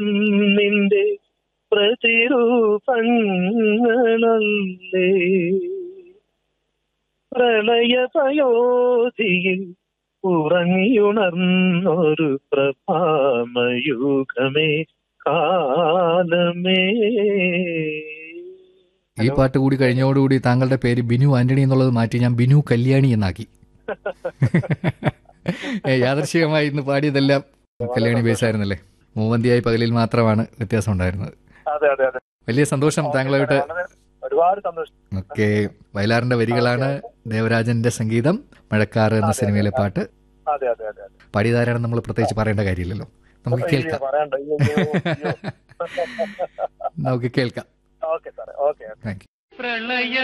നിന്റെ പ്രതിരൂപങ്ങളല്ലേ പ്രളയപയോധിയിൽ ഉറങ്ങിയുണർന്നൊരു പ്രഭാമയുഗമേ കാലമേ ഈ പാട്ട് കൂടി കഴിഞ്ഞോടുകൂടി താങ്കളുടെ പേര് ബിനു ആന്റണി എന്നുള്ളത് മാറ്റി ഞാൻ ബിനു കല്യാണി എന്നാക്കി ഏ, യാദൃശ്ചികമായി ഇന്ന് പാടിയതെല്ലാം കല്യാണി ബേസ് ആയിരുന്നല്ലേ മൂവന്തിയായി പകലിൽ മാത്രമാണ് വ്യത്യാസം ഉണ്ടായിരുന്നത് അതെ അതെ അതെ വലിയ സന്തോഷം താങ്കളുമായിട്ട് വളരെ- ഒരുപാട് സന്തോഷം ഒക്കെ വയലാറിന്റെ വരികളാണ് ദേവരാജന്റെ സംഗീതം മഴക്കാറ് എന്ന സിനിമയിലെ പാട്ട് അതെ അതെ അതെ അതെ പാടിയതാരാണെന്ന് നമ്മൾ പ്രത്യേകിച്ച് പറയേണ്ട കാര്യമില്ലല്ലോ നമുക്ക് അയ്യോ, കേൾക്കാം പറയണ്ട അയ്യോ, അയ്യോ, അയ്യോ. നമുക്ക് കേൾക്കാം ഓക്കെ സാറേ ഓക്കെ താങ്ക് യു പ്രളയ